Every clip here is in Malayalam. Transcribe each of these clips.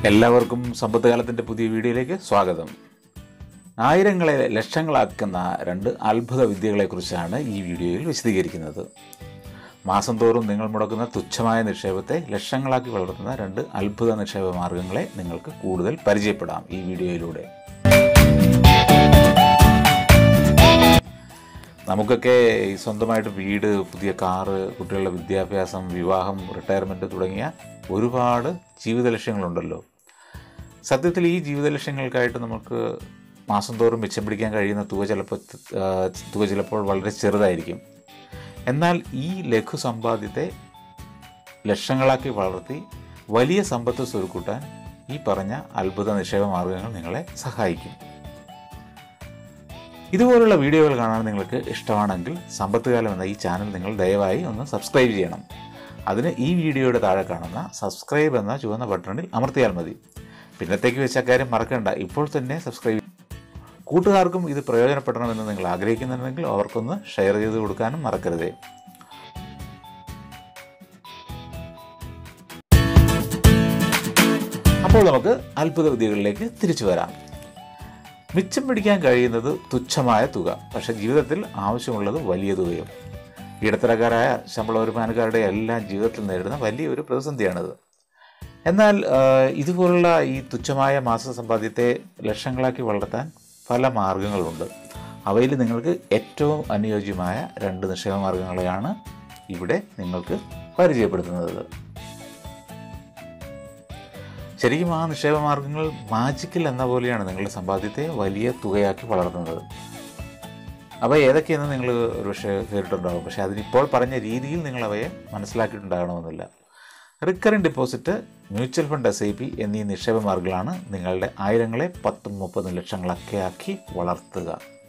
എല്ലാവർക്കും സമ്പത്ത് കാലത്തിൻ്റെ പുതിയ വീഡിയോയിലേക്ക് സ്വാഗതം ആയിരങ്ങളെ ലക്ഷങ്ങളാക്കുന്ന രണ്ട് അത്ഭുത വിദ്യകളെക്കുറിച്ചാണ് ഈ വീഡിയോയിൽ വിശദീകരിക്കുന്നത് മാസം തോറും നിങ്ങൾ മുടക്കുന്ന തുച്ഛമായ നിക്ഷേപത്തെ ലക്ഷങ്ങളാക്കി വളർത്തുന്ന രണ്ട് അത്ഭുത നിക്ഷേപ മാർഗങ്ങളെ നിങ്ങൾക്ക് കൂടുതൽ പരിചയപ്പെടാം ഈ വീഡിയോയിലൂടെ നമുക്കൊക്കെ ഈ സ്വന്തമായിട്ട് വീട് പുതിയ കാറ് കുട്ടികളുടെ വിദ്യാഭ്യാസം വിവാഹം റിട്ടയർമെൻറ്റ് തുടങ്ങിയ ഒരുപാട് ജീവിത ലക്ഷ്യങ്ങളുണ്ടല്ലോ സത്യത്തിൽ ഈ ജീവിത ലക്ഷ്യങ്ങൾക്കായിട്ട് നമുക്ക് മാസം തോറും മിച്ചം പിടിക്കാൻ കഴിയുന്ന തുക ചിലപ്പോൾ ആ, തുക ചിലപ്പോൾ വളരെ ചെറുതായിരിക്കും എന്നാൽ ഈ ലഘു സമ്പാദ്യത്തെ ലക്ഷങ്ങളാക്കി വളർത്തി വലിയ സമ്പത്ത് സ്വരുക്കൂട്ടാൻ ഈ പറഞ്ഞ അത്ഭുത നിക്ഷേപ മാർഗങ്ങൾ നിങ്ങളെ സഹായിക്കും ഇതുപോലുള്ള വീഡിയോകൾ കാണാൻ നിങ്ങൾക്ക് ഇഷ്ടമാണെങ്കിൽ സമ്പത്ത് കാലം എന്ന ഈ ചാനൽ നിങ്ങൾ ദയവായി ഒന്ന് സബ്സ്ക്രൈബ് ചെയ്യണം അതിന് ഈ വീഡിയോയുടെ താഴെ കാണുന്ന സബ്സ്ക്രൈബ് എന്ന ചുവന്ന ബട്ടണിൽ അമർത്തിയാൽ മതി പിന്നത്തേക്ക് വെച്ച കാര്യം മറക്കണ്ട ഇപ്പോൾ തന്നെ സബ്സ്ക്രൈബ് കൂട്ടുകാർക്കും ഇത് പ്രയോജനപ്പെടണമെന്ന് നിങ്ങൾ ആഗ്രഹിക്കുന്നുണ്ടെങ്കിൽ അവർക്കൊന്ന് ഷെയർ ചെയ്ത് കൊടുക്കാനും മറക്കരുതേ അപ്പോൾ നമുക്ക് അത്ഭുത വിദ്യകളിലേക്ക് തിരിച്ചു വരാം മിച്ചം പിടിക്കാൻ കഴിയുന്നത് തുച്ഛമായ തുക പക്ഷെ ജീവിതത്തിൽ ആവശ്യമുള്ളത് വലിയ തുകയും ഇടത്തരക്കാരായ ശമ്പള വരുമാനക്കാരുടെ എല്ലാം ജീവിതത്തിൽ നേരിടുന്ന വലിയൊരു പ്രതിസന്ധിയാണിത് എന്നാൽ ആ, ഇതുപോലുള്ള ഈ തുച്ഛമായ മാസ സമ്പാദ്യത്തെ ലക്ഷങ്ങളാക്കി വളർത്താൻ പല മാർഗങ്ങളുണ്ട് അവയിൽ നിങ്ങൾക്ക് ഏറ്റവും അനുയോജ്യമായ രണ്ട് നിക്ഷേപ മാർഗങ്ങളെയാണ് ഇവിടെ നിങ്ങൾക്ക് പരിചയപ്പെടുത്തുന്നത് ശരിക്കും ആ നിക്ഷേപ മാർഗങ്ങൾ മാജിക്കൽ എന്ന പോലെയാണ് നിങ്ങളുടെ സമ്പാദ്യത്തെ വലിയ തുകയാക്കി വളർത്തുന്നത് അവ ഏതൊക്കെയെന്ന് നിങ്ങൾ ഒരുപക്ഷെ കേട്ടിട്ടുണ്ടാകും പക്ഷേ അതിനിപ്പോൾ പറഞ്ഞ രീതിയിൽ നിങ്ങൾ അവയെ മനസ്സിലാക്കിയിട്ടുണ്ടാകണമെന്നില്ല recurring deposit mutual fund S I P എന്നീ നിക്ഷേപ മാർഗങ്ങളാണ് നിങ്ങളുടെ ആയിരങ്ങളെ പത്തും മുപ്പതും ലക്ഷങ്ങളൊക്കെ ആക്കി വളർത്തുക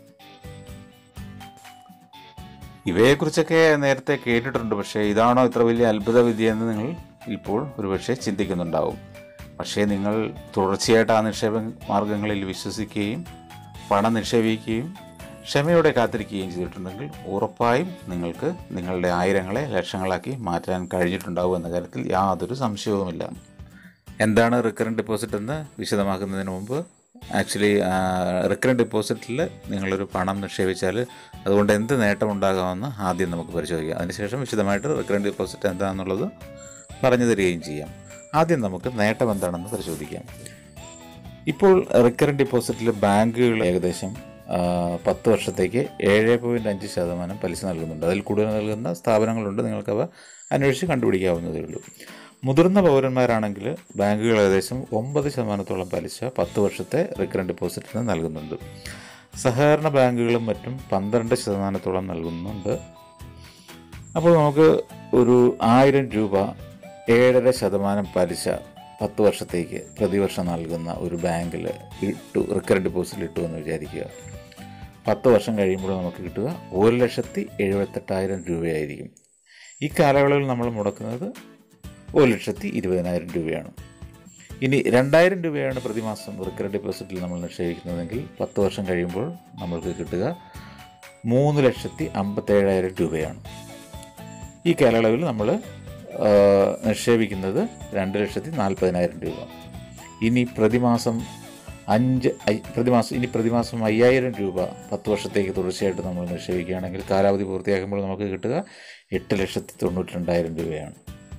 ഇവയെക്കുറിച്ചൊക്കെ നേരത്തെ കേട്ടിട്ടുണ്ട് പക്ഷേ ഇതാണോ ഇത്ര വലിയ അത്ഭുത വിദ്യ എന്ന് നിങ്ങൾ ഇപ്പോൾ ഒരുപക്ഷെ ചിന്തിക്കുന്നുണ്ടാവും പക്ഷേ നിങ്ങൾ തുടർച്ചയായിട്ട് ആ നിക്ഷേപ മാർഗങ്ങളിൽ വിശ്വസിക്കുകയും പണം നിക്ഷേപിക്കുകയും ക്ഷമയോടെ കാത്തിരിക്കുകയും ചെയ്തിട്ടുണ്ടെങ്കിൽ ഉറപ്പായും നിങ്ങൾക്ക് നിങ്ങളുടെ ആയിരങ്ങളെ ലക്ഷങ്ങളാക്കി മാറ്റാൻ കഴിഞ്ഞിട്ടുണ്ടാവും എന്ന കാര്യത്തിൽ യാതൊരു സംശയവുമില്ല എന്താണ് റിക്കറൻറ്റ് ഡിപ്പോസിറ്റ് എന്ന് വിശദമാക്കുന്നതിന് മുമ്പ് ആക്ച്വലി റിക്കറൻറ്റ് ഡിപ്പോസിറ്റിൽ നിങ്ങളൊരു പണം നിക്ഷേപിച്ചാൽ അതുകൊണ്ട് എന്ത് നേട്ടം ഉണ്ടാകാമെന്ന് ആദ്യം നമുക്ക് പരിശോധിക്കാം അതിനുശേഷം വിശദമായിട്ട് റിക്കറൻറ്റ് ഡിപ്പോസിറ്റ് എന്താണെന്നുള്ളത് പറഞ്ഞു തരികയും ചെയ്യാം ആദ്യം നമുക്ക് നേട്ടം എന്താണെന്ന് പരിശോധിക്കാം ഇപ്പോൾ റിക്കറൻറ്റ് ഡിപ്പോസിറ്റിൽ ബാങ്കുകൾ ഏകദേശം ആ, പത്ത് വർഷത്തേക്ക് ഏഴ് പോയിൻറ്റ് അഞ്ച് ശതമാനം പലിശ നൽകുന്നുണ്ട് അതിൽ കൂടുതൽ നൽകുന്ന സ്ഥാപനങ്ങളുണ്ട് നിങ്ങൾക്കവ അന്വേഷിച്ച് കണ്ടുപിടിക്കാവുന്നതേ ഉള്ളൂ മുതിർന്ന പൗരന്മാരാണെങ്കിൽ ബാങ്കുകൾ ഏകദേശം ഒമ്പത് ശതമാനത്തോളം പലിശ പത്ത് വർഷത്തെ റിക്കറൻറ്റ് ഡിപ്പോസിറ്റിന് നൽകുന്നുണ്ട് സഹകരണ ബാങ്കുകളും മറ്റും പന്ത്രണ്ട് ശതമാനത്തോളം നൽകുന്നുണ്ട് അപ്പോൾ നമുക്ക് ഒരു ആയിരം രൂപ ഏഴര ശതമാനം പലിശ പത്ത് വർഷത്തേക്ക് പ്രതിവർഷം നൽകുന്ന ഒരു ബാങ്കിൽ ഇട്ടു റിക്കറൻറ്റ് ഡിപ്പോസിറ്റിൽ ഇട്ടു എന്ന് വിചാരിക്കുക പത്ത് വർഷം കഴിയുമ്പോൾ നമുക്ക് കിട്ടുക ഒരു ലക്ഷത്തി എഴുപത്തെട്ടായിരം രൂപയായിരിക്കും ഈ കാലയളവിൽ നമ്മൾ മുടക്കുന്നത് ഒരു ലക്ഷത്തി ഇരുപതിനായിരം രൂപയാണ് ഇനി രണ്ടായിരം രൂപയാണ് പ്രതിമാസം റിക്കറൻറ്റ് ഡിപ്പോസിറ്റിൽ നമ്മൾ നിക്ഷേപിക്കുന്നതെങ്കിൽ പത്ത് വർഷം കഴിയുമ്പോൾ നമ്മൾക്ക് കിട്ടുക മൂന്ന് ലക്ഷത്തി അമ്പത്തേഴായിരം രൂപയാണ് ഈ കാലയളവിൽ നമ്മൾ ആ, നിക്ഷേപിക്കുന്നത് രണ്ട് ലക്ഷത്തി നാൽപ്പതിനായിരം രൂപ ഇനി പ്രതിമാസം അഞ്ച് ഐ- പ്രതിമാസം ഇനി പ്രതിമാസം അയ്യായിരം രൂപ പത്ത് വർഷത്തേക്ക് തുടർച്ചയായിട്ട് നമ്മൾ നിക്ഷേപിക്കുകയാണെങ്കിൽ കാലാവധി പൂർത്തിയാക്കുമ്പോൾ നമുക്ക് കിട്ടുക എട്ട് ലക്ഷത്തി തൊണ്ണൂറ്റി രണ്ടായിരം രൂപയാണ്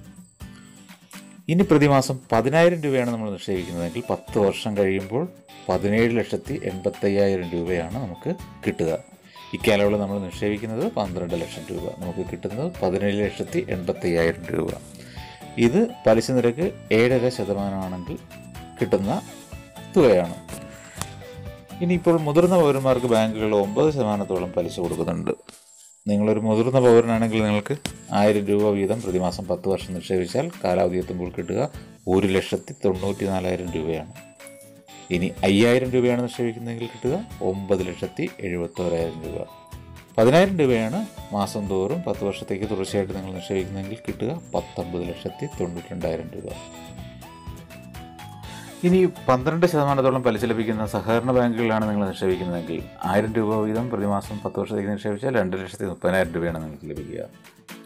ഇനി പ്രതിമാസം പതിനായിരം രൂപയാണ് നമ്മൾ നിക്ഷേപിക്കുന്നതെങ്കിൽ പത്ത് വർഷം കഴിയുമ്പോൾ പതിനേഴ് ലക്ഷത്തി എൺപത്തയ്യായിരം രൂപയാണ് നമുക്ക് കിട്ടുക ഇക്കാലയളവിൽ നമ്മൾ നിക്ഷേപിക്കുന്നത് പന്ത്രണ്ട് ലക്ഷം രൂപ നമുക്ക് കിട്ടുന്നത് പതിനേഴ് ലക്ഷത്തി എൺപത്തയ്യായിരം രൂപ ഇത് പലിശ നിരക്ക് ഏഴര ശതമാനമാണെങ്കിൽ കിട്ടുന്ന തുകയാണ് ഇനിയിപ്പോൾ മുതിർന്ന പൗരന്മാർക്ക് ബാങ്കുകൾ ഒമ്പത് ശതമാനത്തോളം പലിശ കൊടുക്കുന്നുണ്ട് നിങ്ങളൊരു മുതിർന്ന പൗരനാണെങ്കിൽ നിങ്ങൾക്ക് ആയിരം രൂപ വീതം പ്രതിമാസം പത്ത് വർഷം നിക്ഷേപിച്ചാൽ കാലാവധി എത്തുമ്പോൾ കിട്ടുക ഒരു ലക്ഷത്തി തൊണ്ണൂറ്റി നാലായിരം രൂപയാണ് ഇനി അയ്യായിരം രൂപയാണ് നിക്ഷേപിക്കുന്നതെങ്കിൽ കിട്ടുക ഒമ്പത് ലക്ഷത്തി എഴുപത്തോരായിരം രൂപ പതിനായിരം രൂപയാണ് മാസം തോറും പത്ത് വർഷത്തേക്ക് തുടർച്ചയായിട്ട് നിങ്ങൾ നിക്ഷേപിക്കുന്നതെങ്കിൽ കിട്ടുക പത്തൊമ്പത് ലക്ഷത്തി തൊണ്ണൂറ്റി രണ്ടായിരം രൂപ ഇനി പന്ത്രണ്ട് ശതമാനത്തോളം പലിശ ലഭിക്കുന്ന സഹകരണ ബാങ്കുകളിലാണ് നിങ്ങൾ നിക്ഷേപിക്കുന്നതെങ്കിൽ ആയിരം രൂപ വീതം പ്രതിമാസം പത്ത് വർഷത്തേക്ക് നിക്ഷേപിച്ചാൽ രണ്ട് ലക്ഷത്തി മുപ്പതിനായിരം രൂപയാണ് നിങ്ങൾക്ക് ലഭിക്കുക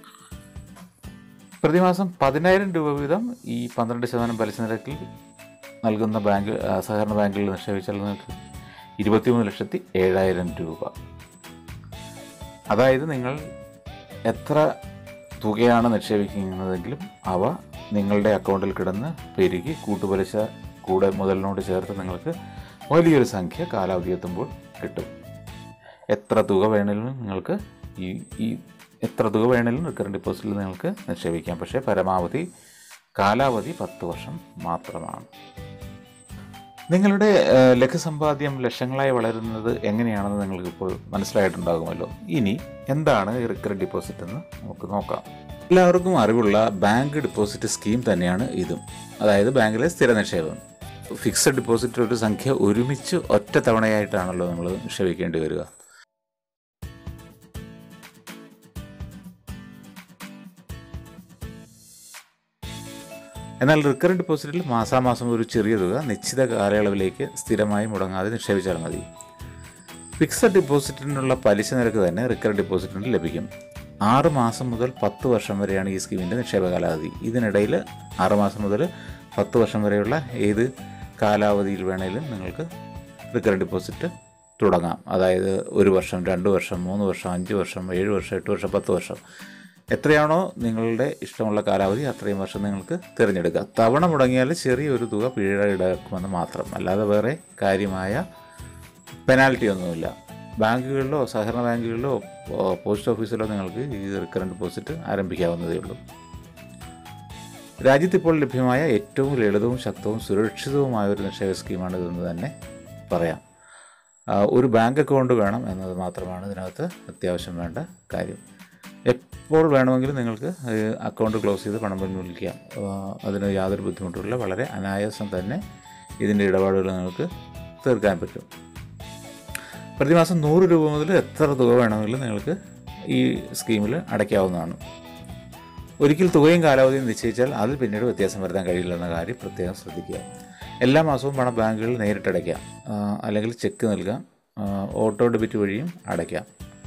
പ്രതിമാസം പതിനായിരം രൂപ വീതം ഈ പന്ത്രണ്ട് ശതമാനം പലിശ നിരക്കിൽ നൽകുന്ന ബാങ്ക് ആ, സഹകരണ ബാങ്കിൽ നിക്ഷേപിച്ചാൽ നിങ്ങൾക്ക് ഇരുപത്തിമൂന്ന് ലക്ഷത്തി ഏഴായിരം രൂപ അതായത് നിങ്ങൾ എത്ര തുകയാണ് നിക്ഷേപിക്കുന്നതെങ്കിലും അവ നിങ്ങളുടെ അക്കൗണ്ടിൽ കിടന്ന് പെരുകി കൂട്ടുപലിശ കൂടെ മുതലിനോട് ചേർത്ത് നിങ്ങൾക്ക് വലിയൊരു സംഖ്യ കാലാവധി എത്തുമ്പോൾ കിട്ടും എത്ര തുക വേണമെങ്കിലും നിങ്ങൾക്ക് ഈ ഈ എത്ര തുക വേണമെങ്കിലും റിക്കറിംഗ് ഡിപ്പോസിറ്റിൽ നിങ്ങൾക്ക് നിക്ഷേപിക്കാം പക്ഷേ പരമാവധി കാലാവധി പത്ത് വർഷം മാത്രമാണ് നിങ്ങളുടെ ഏഹ്, ലഘുസമ്പാദ്യം ലക്ഷങ്ങളായി വളരുന്നത് എങ്ങനെയാണെന്ന് നിങ്ങൾക്ക് ഇപ്പോൾ മനസ്സിലായിട്ടുണ്ടാകുമല്ലോ ഇനി എന്താണ് ഈ റിക്കറിംഗ് ഡിപ്പോസിറ്റ് എന്ന് നമുക്ക് നോക്കാം എല്ലാവർക്കും അറിവുള്ള ബാങ്ക് ഡിപ്പോസിറ്റ് സ്കീം തന്നെയാണ് ഇതും അതായത് ബാങ്കിലെ സ്ഥിര നിക്ഷേപം ഫിക്സഡ് ഡിപ്പോസിറ്റ് ഒരു സംഖ്യ ഒരുമിച്ച് ഒറ്റ തവണയായിട്ടാണല്ലോ നമ്മൾ നിക്ഷേപിക്കേണ്ടി വരിക എന്നാൽ റിക്കറിംഗ് ഡിപ്പോസിറ്റിൽ മാസാമാസം ഒരു ചെറിയ തുക നിശ്ചിത കാലയളവിലേക്ക് സ്ഥിരമായി മുടങ്ങാതെ നിക്ഷേപിച്ചാൽ മതി ഫിക്സഡ് ഡിപ്പോസിറ്റിനുള്ള പലിശ നിരക്ക് തന്നെ റിക്കറിംഗ് ഡിപ്പോസിറ്റിന് ലഭിക്കും ആറ് മാസം മുതൽ പത്ത് വർഷം വരെയാണ് ഈ സ്കീമിൻ്റെ നിക്ഷേപ കാലാവധി ഇതിനിടയിൽ ആറ് മാസം മുതൽ പത്ത് വർഷം വരെയുള്ള ഏത് കാലാവധിയിൽ വേണേലും നിങ്ങൾക്ക് റിക്കറിംഗ് ഡിപ്പോസിറ്റ് തുടങ്ങാം അതായത് ഒരു വർഷം രണ്ട് വർഷം മൂന്ന് വർഷം അഞ്ച് വർഷം ഏഴ് വർഷം എട്ട് വർഷം പത്ത് വർഷം എത്രയാണോ നിങ്ങളുടെ ഇഷ്ടമുള്ള കാലാവധി അത്രയും വർഷം നിങ്ങൾക്ക് തിരഞ്ഞെടുക്കുക തവണ മുടങ്ങിയാൽ ചെറിയൊരു തുക പിഴ ഈടാക്കുമെന്ന് മാത്രം അല്ലാതെ വേറെ കാര്യമായ പെനാൽറ്റി ഒന്നുമില്ല ബാങ്കുകളിലോ സഹകരണ ബാങ്കുകളിലോ ഓ, പോസ്റ്റ് ഓഫീസിലോ നിങ്ങൾക്ക് ഈ റിക്കറൻറ്റ് ഡെപ്പോസിറ്റ് ആരംഭിക്കാവുന്നതേ ഉള്ളൂ രാജ്യത്ത് ഇപ്പോൾ ലഭ്യമായ ഏറ്റവും ലളിതവും ശക്തവും സുരക്ഷിതവുമായ ഒരു നിക്ഷേപ സ്കീമാണ് ഇതെന്ന് തന്നെ പറയാം ആ, ഒരു ബാങ്ക് അക്കൗണ്ട് വേണം എന്നത് മാത്രമാണ് ഇതിനകത്ത് അത്യാവശ്യം വേണ്ട കാര്യം എപ്പോൾ വേണമെങ്കിലും നിങ്ങൾക്ക് അക്കൗണ്ട് ക്ലോസ് ചെയ്ത് പണം പിൻവലിക്കാം ആ, അതിന് യാതൊരു ബുദ്ധിമുട്ടുമില്ല വളരെ അനായാസം തന്നെ ഇതിൻ്റെ ഇടപാടുകൾ നിങ്ങൾക്ക് തീർക്കാൻ പറ്റും പ്രതിമാസം നൂറ് രൂപ മുതൽ എത്ര തുക വേണമെങ്കിലും നിങ്ങൾക്ക് ഈ സ്കീമിൽ അടയ്ക്കാവുന്നതാണ് ഒരിക്കൽ തുകയും കാലാവധിയും നിശ്ചയിച്ചാൽ അതിൽ പിന്നീട് വ്യത്യാസം വരുത്താൻ കഴിയില്ല എന്ന കാര്യം പ്രത്യേകം ശ്രദ്ധിക്കുക എല്ലാ മാസവും പണം ബാങ്കുകളിൽ നേരിട്ട് അടയ്ക്കാം ആ, അല്ലെങ്കിൽ ചെക്ക് നൽകാം ആ, ഓട്ടോ ഡെബിറ്റ് വഴിയും അടയ്ക്കാം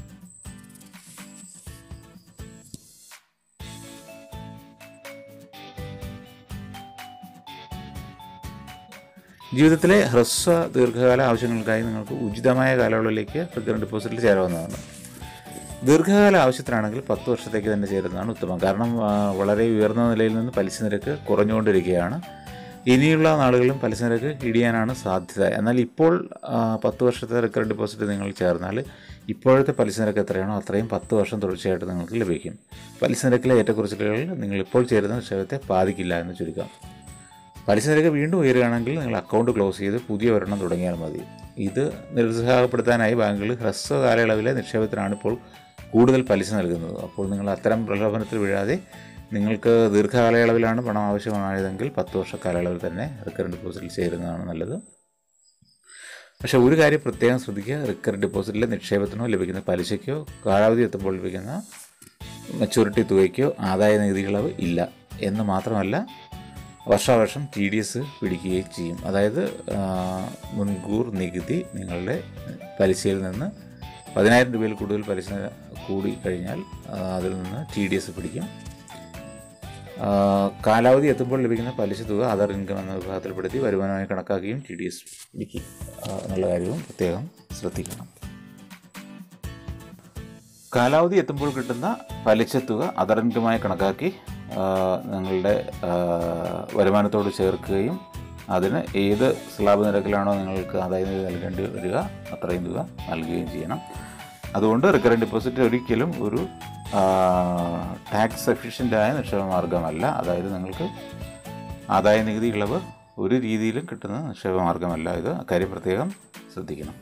ജീവിതത്തിലെ ഹ്രസ്വ ദീർഘകാല ആവശ്യങ്ങൾക്കായി നിങ്ങൾക്ക് ഉചിതമായ കാലയളവിലേക്ക് റിക്കറിംഗ് ഡിപ്പോസിറ്റിൽ ചേരാവുന്നതാണ് ദീർഘകാല ആവശ്യത്തിനാണെങ്കിൽ പത്ത് വർഷത്തേക്ക് തന്നെ ചേരുന്നതാണ് ഉത്തമം കാരണം ആ, വളരെ ഉയർന്ന നിലയിൽ നിന്ന് പലിശ നിരക്ക് കുറഞ്ഞുകൊണ്ടിരിക്കുകയാണ് ഇനിയുള്ള നാളുകളിലും പലിശ നിരക്ക് ഇടിയാനാണ് സാധ്യത എന്നാൽ ഇപ്പോൾ ആ, പത്ത് വർഷത്തെ റിക്കറിംഗ് ഡിപ്പോസിറ്റ് നിങ്ങൾ ചേർന്നാൽ ഇപ്പോഴത്തെ പലിശ നിരക്ക് എത്രയാണോ അത്രയും പത്ത് വർഷം തുടർച്ചയായിട്ട് നിങ്ങൾക്ക് ലഭിക്കും പലിശ നിരക്കിലെ ഏറ്റക്കുറച്ചിലുകൾ നിങ്ങൾ ഇപ്പോൾ ചേരുന്ന നിക്ഷേപത്തെ ബാധിക്കില്ല എന്ന് ചുരുക്കാം പലിശ നിരക്ക് വീണ്ടും ഉയരുകയാണെങ്കിൽ നിങ്ങൾ അക്കൗണ്ട് ക്ലോസ് ചെയ്ത് പുതിയ ഒരെണ്ണം തുടങ്ങിയാൽ മതി ഇത് നിരുത്സാഹപ്പെടുത്താനായി ബാങ്കുകൾ ഹ്രസ്വ കാലയളവിലെ നിക്ഷേപത്തിനാണ് ഇപ്പോൾ കൂടുതൽ പലിശ നൽകുന്നത് അപ്പോൾ നിങ്ങൾ അത്തരം പ്രലോഭനത്തിൽ വീഴാതെ നിങ്ങൾക്ക് ദീർഘകാലയളവിലാണ് പണം ആവശ്യമായതെങ്കിൽ പത്ത് വർഷ കാലയളവിൽ തന്നെ റിക്കറിംഗ് ഡിപ്പോസിറ്റിൽ ചേരുന്നതാണ് നല്ലത് പക്ഷേ ഒരു കാര്യം പ്രത്യേകം ശ്രദ്ധിക്കുക റിക്കറിംഗ് ഡിപ്പോസിറ്റിലെ നിക്ഷേപത്തിനോ ലഭിക്കുന്ന പലിശയ്ക്കോ കാലാവധി എത്തുമ്പോൾ ലഭിക്കുന്ന മെച്ചൂരിറ്റി തുകയ്ക്കോ ആദായ നികുതി ഇളവ് ഇല്ല എന്ന് മാത്രമല്ല വർഷാവർഷം ടി ഡി എസ് പിടിക്കുകയും ചെയ്യും അതായത് ആ, മുൻകൂർ നികുതി നിങ്ങളുടെ പലിശയിൽ നിന്ന് പതിനായിരം രൂപയിൽ കൂടുതൽ പലിശ കൂടി കഴിഞ്ഞാൽ ആ, അതിൽ നിന്ന് ടി ഡി എസ് പിടിക്കും ആ, കാലാവധി എത്തുമ്പോൾ ലഭിക്കുന്ന പലിശ തുക അതർ ഇൻകം എന്ന വിഭാഗത്തിൽപ്പെടുത്തി വരുമാനമായി കണക്കാക്കുകയും ടി ഡി എസ് പിടിക്കും ആ, എന്നുള്ള കാര്യവും പ്രത്യേകം ശ്രദ്ധിക്കണം കാലാവധി എത്തുമ്പോൾ കിട്ടുന്ന പലിശ തുക അതർ ഇൻകമായി കണക്കാക്കി ആ, നിങ്ങളുടെ ആ, വരുമാനത്തോട് ചേർക്കുകയും അതിന് ഏത് സ്ലാബ് നിരക്കിലാണോ നിങ്ങൾക്ക് ആദായ നികുതി നൽകേണ്ടി വരിക അത്രയും തുക നൽകുകയും ചെയ്യണം അതുകൊണ്ട് റിക്കറിംഗ് ഡിപ്പോസിറ്റ് ഒരിക്കലും ഒരു ടാക്സ് എഫിഷ്യൻ്റായ നിക്ഷേപ മാർഗമല്ല അതായത് നിങ്ങൾക്ക് ആദായ നികുതി ഇളവ് ഒരു രീതിയിലും കിട്ടുന്ന നിക്ഷേപ മാർഗമല്ല ഇത് അക്കാര്യം പ്രത്യേകം ശ്രദ്ധിക്കണം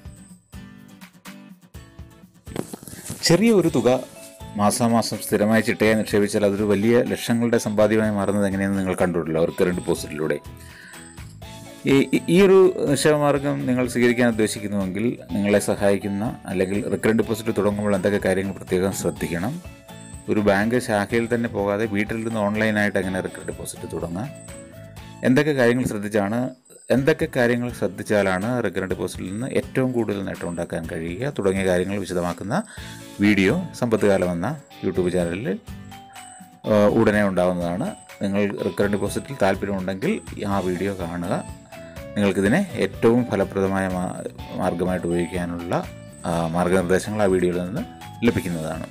ചെറിയ ഒരു തുക മാസാമാസം സ്ഥിരമായി ചിട്ടയായി നിക്ഷേപിച്ചാൽ അതൊരു വലിയ ലക്ഷങ്ങളുടെ സമ്പാദ്യമായി മാറുന്നത് എങ്ങനെയെന്ന് നിങ്ങൾ കണ്ടിട്ടുണ്ടല്ലോ റിക്കറിംഗ് ഡിപ്പോസിറ്റിലൂടെ ഈ ഈ- ഈ ഒരു നിക്ഷേപമാർഗം നിങ്ങൾ സ്വീകരിക്കാൻ ഉദ്ദേശിക്കുന്നുവെങ്കിൽ നിങ്ങളെ സഹായിക്കുന്ന അല്ലെങ്കിൽ റിക്കറിംഗ് ഡിപ്പോസിറ്റ് തുടങ്ങുമ്പോൾ എന്തൊക്കെ കാര്യങ്ങൾ പ്രത്യേകം ശ്രദ്ധിക്കണം ഒരു ബാങ്ക് ശാഖയിൽ തന്നെ പോകാതെ വീട്ടിൽ നിന്ന് ഓൺലൈനായിട്ട് എങ്ങനെ റിക്കറിംഗ് ഡിപ്പോസിറ്റ് തുടങ്ങാം എന്തൊക്കെ കാര്യങ്ങൾ ശ്രദ്ധിച്ചാണ് എന്തൊക്കെ കാര്യങ്ങൾ ശ്രദ്ധിച്ചാലാണ് റിക്കറിംഗ് ഡിപ്പോസിറ്റിൽ നിന്ന് ഏറ്റവും കൂടുതൽ നേട്ടം ഉണ്ടാക്കാൻ കഴിയുക തുടങ്ങിയ കാര്യങ്ങൾ വിശദമാക്കുന്ന വീഡിയോ സമ്പത്ത് കാലം എന്ന യൂട്യൂബ് ചാനലിൽ ആ, ഉടനെ ഉണ്ടാവുന്നതാണ് നിങ്ങൾ റിക്കറിംഗ് ഡിപ്പോസിറ്റിൽ താല്പര്യമുണ്ടെങ്കിൽ ആ വീഡിയോ കാണുക നിങ്ങൾക്കിതിനെ ഏറ്റവും ഫലപ്രദമായ മാ- മാർഗമായിട്ട് ഉപയോഗിക്കാനുള്ള ആ, മാർഗനിർദ്ദേശങ്ങൾ ആ വീഡിയോയിൽ നിന്ന് ലഭിക്കുന്നതാണ്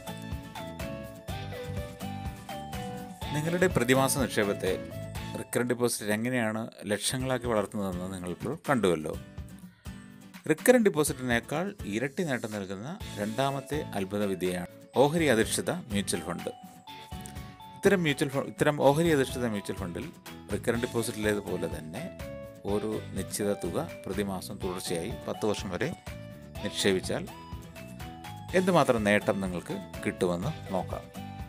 നിങ്ങളുടെ പ്രതിമാസ നിക്ഷേപത്തെ റിക്കറൻറ്റ് ഡിപ്പോസിറ്റ് എങ്ങനെയാണ് ലക്ഷങ്ങളാക്കി വളർത്തുന്നതെന്ന് നിങ്ങളിപ്പോൾ കണ്ടുവല്ലോ റിക്കറൻറ്റ് ഡിപ്പോസിറ്റിനേക്കാൾ ഇരട്ടി നേട്ടം നൽകുന്ന രണ്ടാമത്തെ അത്ഭുത വിദ്യയാണ് ഓഹരി അധിഷ്ഠിത മ്യൂച്വൽ ഫണ്ട് ഇത്തരം മ്യൂച്വൽ ഫണ്ട് ഇത്തരം ഓഹരി അധിഷ്ഠിത മ്യൂച്വൽ ഫണ്ടിൽ റിക്കറൻറ്റ് ഡിപ്പോസിറ്റിലേതുപോലെ തന്നെ ഒരു നിശ്ചിത തുക പ്രതിമാസം തുടർച്ചയായി പത്ത് വർഷം വരെ നിക്ഷേപിച്ചാൽ എന്തുമാത്രം നേട്ടം നിങ്ങൾക്ക് കിട്ടുമെന്ന് നോക്കാം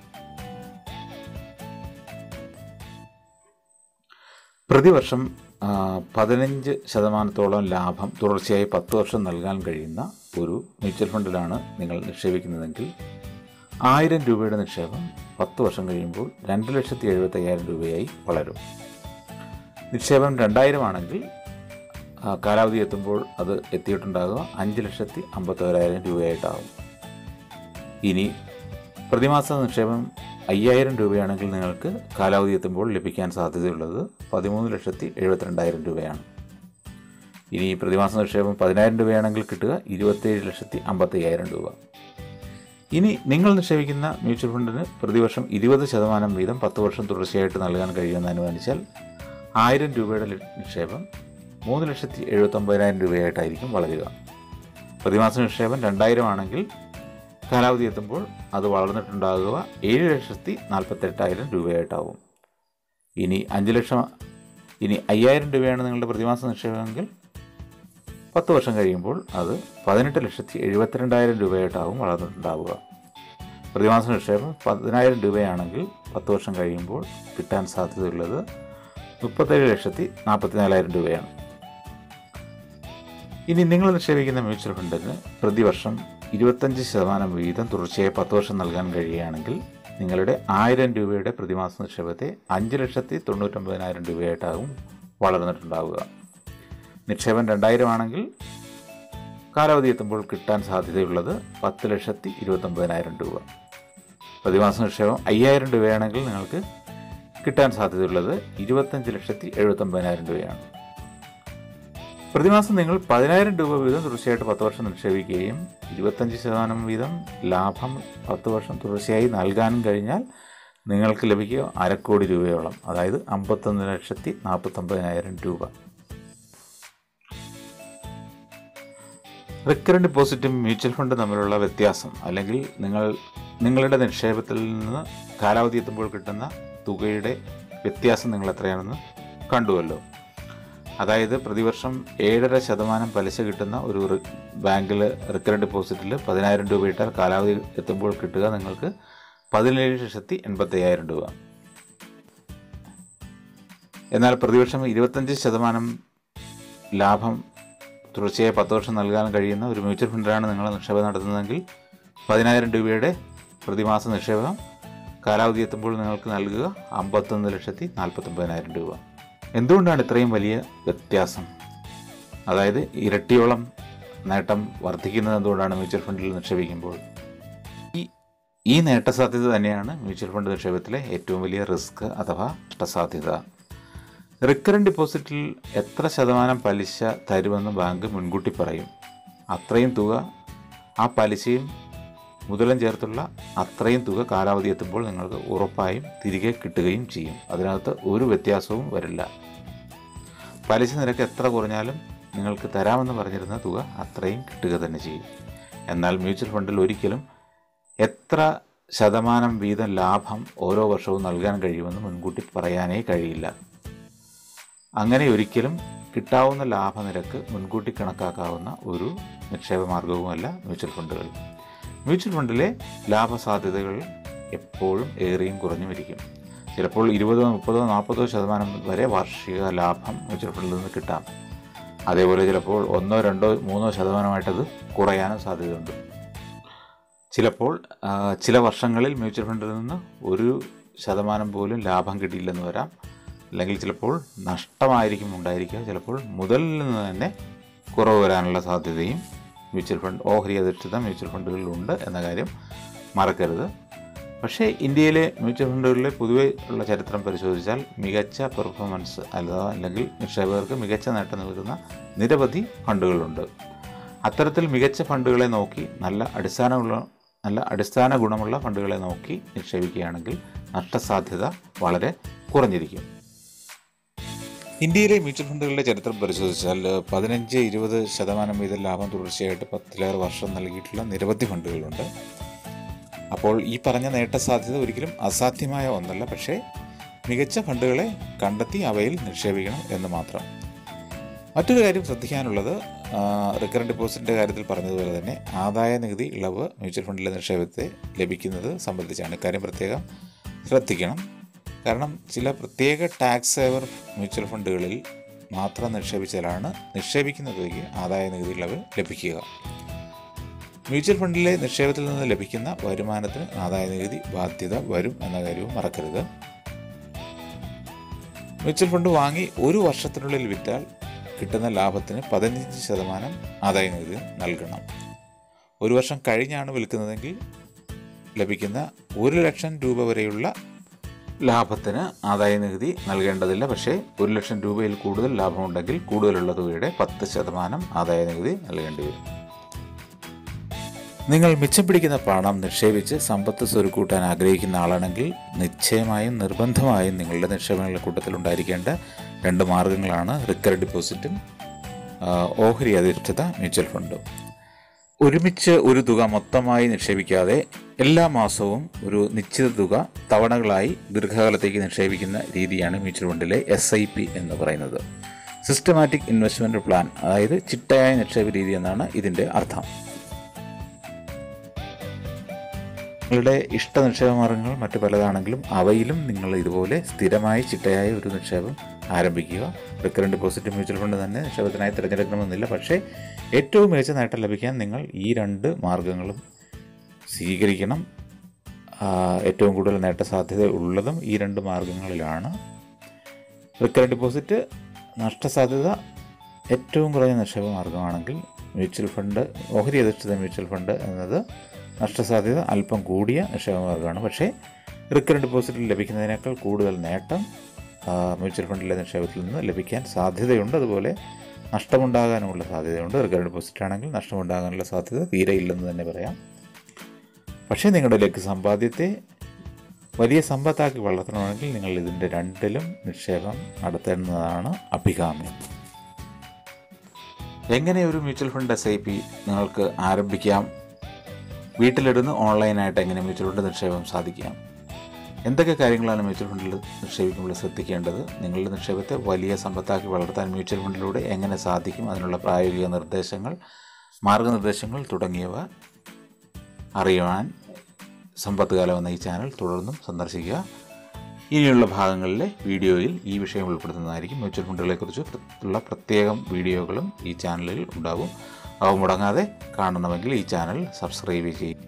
പ്രതിവർഷം ആ, പതിനഞ്ച് ശതമാനത്തോളം ലാഭം തുടർച്ചയായി പത്ത് വർഷം നൽകാൻ കഴിയുന്ന ഒരു മ്യൂച്വൽ ഫണ്ടിലാണ് നിങ്ങൾ നിക്ഷേപിക്കുന്നതെങ്കിൽ ആയിരം രൂപയുടെ നിക്ഷേപം പത്ത് വർഷം കഴിയുമ്പോൾ രണ്ട് ലക്ഷത്തി എഴുപത്തി അയ്യായിരം രൂപയായി വളരും നിക്ഷേപം രണ്ടായിരം ആണെങ്കിൽ ആ, കാലാവധി എത്തുമ്പോൾ അത് എത്തിയിട്ടുണ്ടാകുക അഞ്ച് ലക്ഷത്തി അമ്പത്തോരായിരം രൂപയായിട്ടാകും ഇനി പ്രതിമാസ നിക്ഷേപം അയ്യായിരം രൂപയാണെങ്കിൽ നിങ്ങൾക്ക് കാലാവധി എത്തുമ്പോൾ ലഭിക്കാൻ സാധ്യതയുള്ളത് പതിമൂന്ന് ലക്ഷത്തി എഴുപത്തിരണ്ടായിരം രൂപയാണ് ഇനി പ്രതിമാസ നിക്ഷേപം പതിനായിരം രൂപയാണെങ്കിൽ കിട്ടുക ഇരുപത്തേഴ് ലക്ഷത്തി അമ്പത്തയ്യായിരം രൂപ ഇനി നിങ്ങൾ നിക്ഷേപിക്കുന്ന മ്യൂച്വൽ ഫണ്ടിന് പ്രതിവർഷം ഇരുപത് ശതമാനം വീതം പത്ത് വർഷം തുടർച്ചയായിട്ട് നൽകാൻ കഴിയുമെന്ന് അനുമാനിച്ചാൽ ആയിരം രൂപയുടെ ല- നിക്ഷേപം മൂന്ന് ലക്ഷത്തി എഴുപത്തൊമ്പതിനായിരം രൂപയായിട്ടായിരിക്കും വളരുക പ്രതിമാസ നിക്ഷേപം രണ്ടായിരം ആണെങ്കിൽ കാലാവധി എത്തുമ്പോൾ അത് വളർന്നിട്ടുണ്ടാകുക ഏഴ് ലക്ഷത്തി നാൽപ്പത്തെട്ടായിരം രൂപയായിട്ടാവും ഇനി അഞ്ച് ലക്ഷം ഇനി അയ്യായിരം രൂപയാണ് നിങ്ങളുടെ പ്രതിമാസ നിക്ഷേപമെങ്കിൽ പത്ത് വർഷം കഴിയുമ്പോൾ അത് പതിനെട്ട് ലക്ഷത്തി എഴുപത്തിരണ്ടായിരം രൂപയായിട്ടാവും വളർന്നിട്ടുണ്ടാവുക പ്രതിമാസ നിക്ഷേപം പതിനായിരം രൂപയാണെങ്കിൽ പത്ത് വർഷം കഴിയുമ്പോൾ കിട്ടാൻ സാധ്യതയുള്ളത് മുപ്പത്തേഴ് ലക്ഷത്തി നാൽപ്പത്തിനാലായിരം രൂപയാണ് ഇനി നിങ്ങൾ നിക്ഷേപിക്കുന്ന മ്യൂച്വൽ ഫണ്ടിന് പ്രതിവർഷം ഇരുപത്തഞ്ച് ശതമാനം വീതം തുടർച്ചയായി പത്ത് വർഷം നൽകാൻ കഴിയുകയാണെങ്കിൽ നിങ്ങളുടെ ആയിരം രൂപയുടെ പ്രതിമാസ നിക്ഷേപത്തെ അഞ്ച് ലക്ഷത്തി തൊണ്ണൂറ്റൊമ്പതിനായിരം രൂപയായിട്ടാകും വളർന്നിട്ടുണ്ടാവുക നിക്ഷേപം രണ്ടായിരം ആണെങ്കിൽ കാലാവധി എത്തുമ്പോൾ കിട്ടാൻ സാധ്യതയുള്ളത് പത്ത് ലക്ഷത്തി ഇരുപത്തൊമ്പതിനായിരം രൂപ പ്രതിമാസ നിക്ഷേപം അയ്യായിരം രൂപയാണെങ്കിൽ നിങ്ങൾക്ക് കിട്ടാൻ സാധ്യതയുള്ളത് ഇരുപത്തഞ്ച് ലക്ഷത്തി എഴുപത്തൊമ്പതിനായിരം രൂപയാണ് പ്രതിമാസം നിങ്ങൾ പതിനായിരം രൂപ വീതം തുടർച്ചയായിട്ട് പത്ത് വർഷം നിക്ഷേപിക്കുകയും ഇരുപത്തഞ്ച് ശതമാനം വീതം ലാഭം പത്ത് വർഷം തുടർച്ചയായി നൽകാനും കഴിഞ്ഞാൽ നിങ്ങൾക്ക് ലഭിക്കുക അരക്കോടി രൂപയോളം അതായത് അമ്പത്തൊന്ന് ലക്ഷത്തി നാൽപ്പത്തൊമ്പതിനായിരം രൂപ റിക്കറൻറ്റ് ഡിപ്പോസിറ്റും മ്യൂച്വൽ ഫണ്ടും തമ്മിലുള്ള വ്യത്യാസം അല്ലെങ്കിൽ നിങ്ങൾ നിങ്ങളുടെ നിക്ഷേപത്തിൽ നിന്ന് കാലാവധി എത്തുമ്പോൾ കിട്ടുന്ന തുകയുടെ വ്യത്യാസം നിങ്ങൾ എത്രയാണെന്ന് കണ്ടുവല്ലോ അതായത് പ്രതിവർഷം ഏഴര ശതമാനം പലിശ കിട്ടുന്ന ഒരു റി- ബാങ്കിൽ റിക്കറൻറ്റ് ഡിപ്പോസിറ്റിൽ പതിനായിരം രൂപ ഇട്ടാൽ കാലാവധി എത്തുമ്പോൾ കിട്ടുക നിങ്ങൾക്ക് പതിനേഴ് ലക്ഷത്തി എൺപത്തയ്യായിരം രൂപ എന്നാൽ പ്രതിവർഷം ഇരുപത്തഞ്ച് ശതമാനം ലാഭം തുടർച്ചയായി പത്ത് വർഷം നൽകാൻ കഴിയുന്ന ഒരു മ്യൂച്വൽ ഫണ്ടിലാണ് നിങ്ങൾ നിക്ഷേപം നടത്തുന്നതെങ്കിൽ പതിനായിരം രൂപയുടെ പ്രതിമാസ നിക്ഷേപം കാലാവധി എത്തുമ്പോൾ നിങ്ങൾക്ക് നൽകുക അമ്പത്തൊന്ന് ലക്ഷത്തി നാൽപ്പത്തൊമ്പതിനായിരം രൂപ എന്തുകൊണ്ടാണ് ഇത്രയും വലിയ വ്യത്യാസം അതായത് ഇരട്ടിയോളം നേട്ടം വർദ്ധിക്കുന്നത് എന്തുകൊണ്ടാണ് മ്യൂച്വൽ ഫണ്ടിൽ നിക്ഷേപിക്കുമ്പോൾ ഈ ഈ നേട്ടസാധ്യത തന്നെയാണ് മ്യൂച്വൽ ഫണ്ട് നിക്ഷേപത്തിലെ ഏറ്റവും വലിയ റിസ്ക് അഥവാ നഷ്ടസാധ്യത റിക്കറൻറ്റ് ഡിപ്പോസിറ്റിൽ എത്ര ശതമാനം പലിശ തരുമെന്ന് ബാങ്ക് മുൻകൂട്ടി പറയും അത്രയും തുക ആ പലിശയും മുതലും ചേർത്തുള്ള അത്രയും തുക കാലാവധി എത്തുമ്പോൾ നിങ്ങൾക്ക് ഉറപ്പായും തിരികെ കിട്ടുകയും ചെയ്യും അതിനകത്ത് ഒരു വ്യത്യാസവും വരില്ല പലിശ നിരക്ക് എത്ര കുറഞ്ഞാലും നിങ്ങൾക്ക് തരാമെന്ന് പറഞ്ഞിരുന്ന തുക അത്രയും കിട്ടുക തന്നെ ചെയ്യും എന്നാൽ മ്യൂച്വൽ ഫണ്ടിൽ ഒരിക്കലും എത്ര ശതമാനം വീതം ലാഭം ഓരോ വർഷവും നൽകാൻ കഴിയുമെന്ന് മുൻകൂട്ടി പറയാനേ കഴിയില്ല അങ്ങനെ ഒരിക്കലും കിട്ടാവുന്ന ലാഭനിരക്ക് മുൻകൂട്ടി കണക്കാക്കാവുന്ന ഒരു നിക്ഷേപ മാർഗവുമല്ല മ്യൂച്വൽ ഫണ്ടുകൾ മ്യൂച്വൽ ഫണ്ടിലെ ലാഭസാധ്യതകൾ എപ്പോഴും ഏറിയും കുറഞ്ഞും ഇരിക്കും ചിലപ്പോൾ ഇരുപതോ മുപ്പതോ നാൽപ്പതോ ശതമാനം വരെ വാർഷിക ലാഭം മ്യൂച്വൽ ഫണ്ടിൽ നിന്ന് കിട്ടാം അതേപോലെ ചിലപ്പോൾ ഒന്നോ രണ്ടോ മൂന്നോ ശതമാനമായിട്ടത് കുറയാനും സാധ്യതയുണ്ട് ചിലപ്പോൾ ആ, ചില വർഷങ്ങളിൽ മ്യൂച്വൽ ഫണ്ടിൽ നിന്ന് ഒരു ശതമാനം പോലും ലാഭം കിട്ടിയില്ലെന്ന് വരാം അല്ലെങ്കിൽ ചിലപ്പോൾ നഷ്ടമായിരിക്കും ഉണ്ടായിരിക്കുക ചിലപ്പോൾ മുതലിൽ നിന്ന് തന്നെ കുറവ് വരാനുള്ള സാധ്യതയും മ്യൂച്വൽ ഫണ്ട് ഓഹരി അധിഷ്ഠിത മ്യൂച്വൽ ഫണ്ടുകളിലുണ്ട് എന്ന കാര്യം മറക്കരുത് പക്ഷേ ഇന്ത്യയിലെ മ്യൂച്വൽ ഫണ്ടുകളിലെ പൊതുവെ ഉള്ള ചരിത്രം പരിശോധിച്ചാൽ മികച്ച പെർഫോമൻസ് അല്ലാതെ അല്ലെങ്കിൽ നിക്ഷേപകർക്ക് മികച്ച നേട്ടം നൽകുന്ന നിരവധി ഫണ്ടുകളുണ്ട് അത്തരത്തിൽ മികച്ച ഫണ്ടുകളെ നോക്കി നല്ല അടിസ്ഥാനമുള്ള നല്ല അടിസ്ഥാന ഗുണമുള്ള ഫണ്ടുകളെ നോക്കി നിക്ഷേപിക്കുകയാണെങ്കിൽ നഷ്ടസാധ്യത വളരെ കുറഞ്ഞിരിക്കും ഇന്ത്യയിലെ മ്യൂച്വൽ ഫണ്ടുകളുടെ ചരിത്രം പരിശോധിച്ചാൽ പതിനഞ്ച് ഇരുപത് ശതമാനം വീതം ലാഭം തുടർച്ചയായിട്ട് പത്തിലേറെ വർഷം നൽകിയിട്ടുള്ള നിരവധി ഫണ്ടുകളുണ്ട് അപ്പോൾ ഈ പറഞ്ഞ നേട്ട സാധ്യത ഒരിക്കലും അസാധ്യമായ ഒന്നല്ല പക്ഷേ മികച്ച ഫണ്ടുകളെ കണ്ടെത്തി അവയിൽ നിക്ഷേപിക്കണം എന്ന് മാത്രം മറ്റൊരു കാര്യം ശ്രദ്ധിക്കാനുള്ളത് റിക്കറൻറ്റ് ഡിപ്പോസിറ്റിൻ്റെ കാര്യത്തിൽ പറഞ്ഞതുപോലെ തന്നെ ആദായ നികുതി ഇളവ് മ്യൂച്വൽ ഫണ്ടിലെ നിക്ഷേപത്തെ ലഭിക്കുന്നത് സംബന്ധിച്ചാണ് ഇക്കാര്യം പ്രത്യേകം ശ്രദ്ധിക്കണം കാരണം ചില പ്രത്യേക ടാക്സ് സേവർ മ്യൂച്വൽ ഫണ്ടുകളിൽ മാത്രം നിക്ഷേപിച്ചാലാണ് നിക്ഷേപിക്കുന്ന തുകയ്ക്ക് ആദായ നികുതി ഇളവ് ലഭിക്കുക മ്യൂച്വൽ ഫണ്ടിലെ നിക്ഷേപത്തിൽ നിന്ന് ലഭിക്കുന്ന വരുമാനത്തിന് ആദായ നികുതി ബാധ്യത വരും എന്ന കാര്യവും മറക്കരുത് മ്യൂച്വൽ ഫണ്ട് വാങ്ങി ഒരു വർഷത്തിനുള്ളിൽ വിറ്റാൽ കിട്ടുന്ന ലാഭത്തിന് പതിനഞ്ച് ശതമാനം ആദായ നികുതി നൽകണം ഒരു വർഷം കഴിഞ്ഞാണ് വിൽക്കുന്നതെങ്കിൽ ലഭിക്കുന്ന ഒരു ലക്ഷം രൂപ വരെയുള്ള ലാഭത്തിന് ആദായ നികുതി നൽകേണ്ടതില്ല പക്ഷേ ഒരു ലക്ഷം രൂപയിൽ കൂടുതൽ ലാഭമുണ്ടെങ്കിൽ കൂടുതലുള്ള തുകയുടെ പത്ത് ശതമാനം ആദായ നികുതി നൽകേണ്ടി വരും നിങ്ങൾ മിച്ചം പിടിക്കുന്ന പണം നിക്ഷേപിച്ച് സമ്പത്ത് സ്വരുക്കൂട്ടാൻ ആഗ്രഹിക്കുന്ന ആളാണെങ്കിൽ നിശ്ചയമായും നിർബന്ധമായും നിങ്ങളുടെ നിക്ഷേപങ്ങളുടെ കൂട്ടത്തിൽ ഉണ്ടായിരിക്കേണ്ട രണ്ട് മാർഗങ്ങളാണ് റിക്കർ ഡിപ്പോസിറ്റും ഓഹരി അധിഷ്ഠിത മ്യൂച്വൽ ഫണ്ടും ഒരുമിച്ച് ഒരു തുക മൊത്തമായി നിക്ഷേപിക്കാതെ എല്ലാ മാസവും ഒരു നിശ്ചിത തുക തവണകളായി ദീർഘകാലത്തേക്ക് നിക്ഷേപിക്കുന്ന രീതിയാണ് മ്യൂച്വൽ ഫണ്ടിലെ എസ് ഐ പി എന്ന് പറയുന്നത് സിസ്റ്റമാറ്റിക് ഇൻവെസ്റ്റ്മെൻറ്റ് പ്ലാൻ അതായത് ചിട്ടയായ നിക്ഷേപ രീതി എന്നാണ് ഇതിൻ്റെ അർത്ഥം നിങ്ങളുടെ ഇഷ്ട നിക്ഷേപ മാർഗങ്ങൾ മറ്റു പലതാണെങ്കിലും അവയിലും നിങ്ങൾ ഇതുപോലെ സ്ഥിരമായി ചിട്ടയായ ഒരു നിക്ഷേപം ആരംഭിക്കുക റിക്കറൻറ്റ് ഡിപ്പോസിറ്റ് മ്യൂച്വൽ ഫണ്ട് തന്നെ നിക്ഷേപത്തിനായി തിരഞ്ഞെടുക്കണമെന്നില്ല പക്ഷേ ഏറ്റവും മികച്ച നേട്ടം ലഭിക്കാൻ നിങ്ങൾ ഈ രണ്ട് മാർഗങ്ങളും സ്വീകരിക്കണം ഏറ്റവും കൂടുതൽ നേട്ട സാധ്യത ഉള്ളതും ഈ രണ്ട് മാർഗങ്ങളിലാണ് റിക്കറൻറ്റ് ഡിപ്പോസിറ്റ് നഷ്ടസാധ്യത ഏറ്റവും കുറഞ്ഞ നിക്ഷേപ മാർഗമാണെങ്കിൽ മ്യൂച്വൽ ഫണ്ട് ഓഹരി അധിഷ്ഠിത മ്യൂച്വൽ ഫണ്ട് എന്നത് നഷ്ടസാധ്യത അല്പം കൂടിയ നിക്ഷേപമാർഗ്ഗമാണ് പക്ഷേ റിക്കറൻറ്റ് ഡിപ്പോസിറ്റിൽ ലഭിക്കുന്നതിനേക്കാൾ കൂടുതൽ നേട്ടം മ്യൂച്വൽ ഫണ്ടിലെ നിക്ഷേപത്തിൽ നിന്ന് ലഭിക്കാൻ സാധ്യതയുണ്ട് അതുപോലെ നഷ്ടമുണ്ടാകാനുമുള്ള സാധ്യതയുണ്ട് റിക്കറൻറ്റ് ഡിപ്പോസിറ്റ് ആണെങ്കിൽ നഷ്ടമുണ്ടാകാനുള്ള സാധ്യത തീരെ ഇല്ലെന്ന് തന്നെ പറയാം പക്ഷേ നിങ്ങളുടെ ലക്ക് സമ്പാദ്യത്തെ വലിയ സമ്പത്താക്കി വളർത്തണമെങ്കിൽ നിങ്ങൾ ഇതിൻ്റെ രണ്ടിലും നിക്ഷേപം നടത്തേണ്ടതാണ് അഭികാമ്യം എങ്ങനെ ഒരു mutual fund S I P നിങ്ങൾക്ക് ആരംഭിക്കാം വീട്ടിലിരുന്ന് ഓൺലൈനായിട്ട് എങ്ങനെ മ്യൂച്വൽ ഫണ്ട് നിക്ഷേപം സാധിക്കാം എന്തൊക്കെ കാര്യങ്ങളാണ് മ്യൂച്വൽ ഫണ്ടിൽ നിക്ഷേപിക്കുമ്പോൾ ശ്രദ്ധിക്കേണ്ടത് നിങ്ങളുടെ നിക്ഷേപത്തെ വലിയ സമ്പത്താക്കി വളർത്താൻ മ്യൂച്വൽ ഫണ്ടിലൂടെ എങ്ങനെ സാധിക്കും അതിനുള്ള പ്രായോഗിക നിർദ്ദേശങ്ങൾ മാർഗനിർദ്ദേശങ്ങൾ തുടങ്ങിയവ അറിയുവാൻ സമ്പത്ത് കാലം എന്ന ഈ ചാനൽ തുടർന്നും സന്ദർശിക്കുക ഇനിയുള്ള ഭാഗങ്ങളിലെ വീഡിയോയിൽ ഈ വിഷയം ഉൾപ്പെടുത്തുന്നതായിരിക്കും മ്യൂച്വൽ ഫണ്ടുകളെക്കുറിച്ച് ഉള്ള പ്രത്യേകം വീഡിയോകളും ഈ ചാനലിൽ ഉണ്ടാകും അവ മുടങ്ങാതെ കാണണമെങ്കിൽ ഈ ചാനൽ സബ്സ്ക്രൈബ് ചെയ്യും